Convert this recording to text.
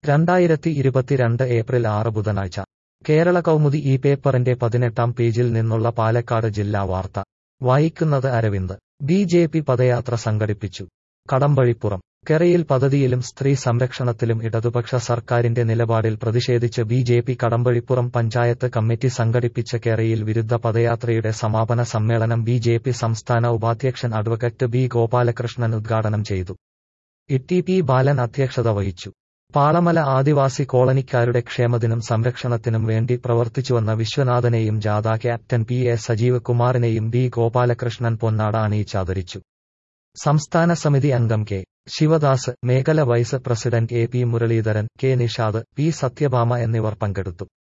രണ്ടായിരത്തി ഇരുപത്തിരണ്ട് ഏപ്രിൽ ആറ് ബുധനാഴ്ച കേരള കൗമുദി ഈ പേപ്പറിന്റെ പതിനെട്ടാം പേജിൽ നിന്നുള്ള പാലക്കാട് ജില്ലാ വാർത്ത വായിക്കുന്നത് അരവിന്ദ് ബി ജെ പി പദയാത്ര സംഘടിപ്പിച്ചു കടമ്പഴിപ്പുറം കെറയിൽ പദ്ധതിയിലും സ്ത്രീ സംരക്ഷണത്തിലും ഇടതുപക്ഷ സർക്കാരിന്റെ നിലപാടിൽ പ്രതിഷേധിച്ച് B J P Kadambazhipuram panchayat committee സംഘടിപ്പിച്ച കെറയിൽ വിരുദ്ധ പദയാത്രയുടെ സമാപന സമ്മേളനം ബി ജെ പി സംസ്ഥാന ഉപാധ്യക്ഷൻ അഡ്വക്കറ്റ് ബി ഗോപാലകൃഷ്ണൻ ഉദ്ഘാടനം ചെയ്തു ഇ പി ബാലൻ അധ്യക്ഷത വഹിച്ചു പാളമല ആദിവാസി കോളനിക്കാരുടെ ക്ഷേമത്തിനും സംരക്ഷണത്തിനും വേണ്ടി പ്രവർത്തിച്ചുവന്ന വിശ്വനാഥനെയും ജാഥ ക്യാപ്റ്റൻ പി എ സജീവ് കുമാറിനെയും ബി ഗോപാലകൃഷ്ണൻ പൊന്നാട അണിയിച്ചാദരിച്ചു സംസ്ഥാന സമിതി അംഗം കെ ശിവദാസ് മേഖല vice president A P Muraleedharan K Nishad P Sathyabhama എന്നിവർ പങ്കെടുത്തു